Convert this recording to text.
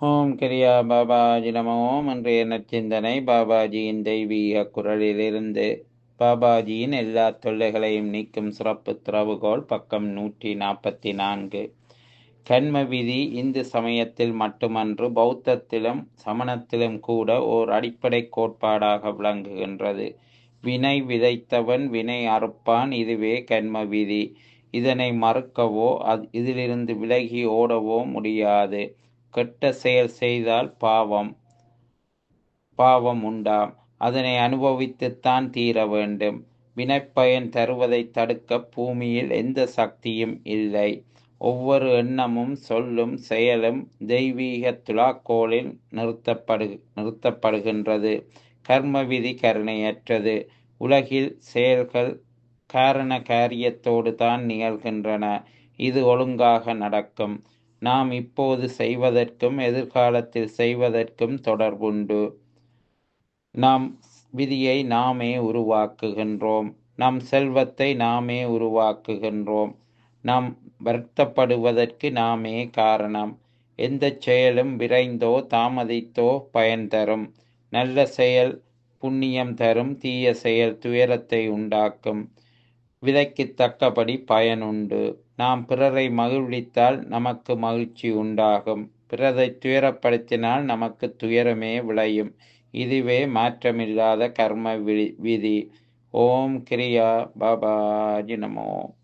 ஓம் கிரியா பாபாஜி நம ஓம் இன்றைய நற்சிந்தனை பாபாஜியின் தெய்வீக குரலிலிருந்து பாபாஜியின் எல்லா தொல்லைகளையும் நீக்கும் சிறப்பு திறவுகோல் பக்கம் நூற்றி நாற்பத்தி நான்கு கண்ம விதி இந்து சமயத்தில் மட்டுமன்று பௌத்தத்திலும் சமணத்திலும் கூட ஓர் அடிப்படை கோட்பாடாக விளங்குகின்றது வினை விதைத்தவன் வினை அறுப்பான் இதுவே கண்ம விதி இதனை மறுக்கவோ அது இதிலிருந்து விலகி ஓடவோ முடியாது கெட்ட செயல் செய்தால் பாவம் பாவம் உண்டாம் அதனை அனுபவித்துத்தான் தீர வேண்டும் வினைப்பயன் தருவதை தடுக்க பூமியில் எந்த சக்தியும் இல்லை ஒவ்வொரு எண்ணமும் சொல்லும் செயலும் தெய்வீக துலாக்கோலில் நிறுத்தப்படு நிறுத்தப்படுகின்றது கர்ம விதி கருணையற்றது உலகில் செயல்கள் காரண காரியத்தோடு தான் நிகழ்கின்றன இது ஒழுங்காக நடக்கும் நாம் இப்போது செய்வதற்கும் எதிர்காலத்தில் செய்வதற்கும் தொடர்புண்டு நம் விதியை நாமே உருவாக்குகின்றோம் நம் செல்வத்தை நாமே உருவாக்குகின்றோம் நாம் வருத்தப்படுவதற்கு நாமே காரணம் எந்த செயலும் விரைந்தோ தாமதித்தோ பயன் தரும் நல்ல செயல் புண்ணியம் தரும் தீய செயல் துயரத்தை உண்டாக்கும் விதைக்கு தக்கபடி பயனுண்டு நாம் பிறரை மகிழ்வித்தால் நமக்கு மகிழ்ச்சி உண்டாகும் பிறரை துயரப்படுத்தினால் நமக்கு துயரமே விளையும் இதுவே மாற்றமில்லாத கர்ம விதி ஓம் கிரியா பாபாஜி நமோ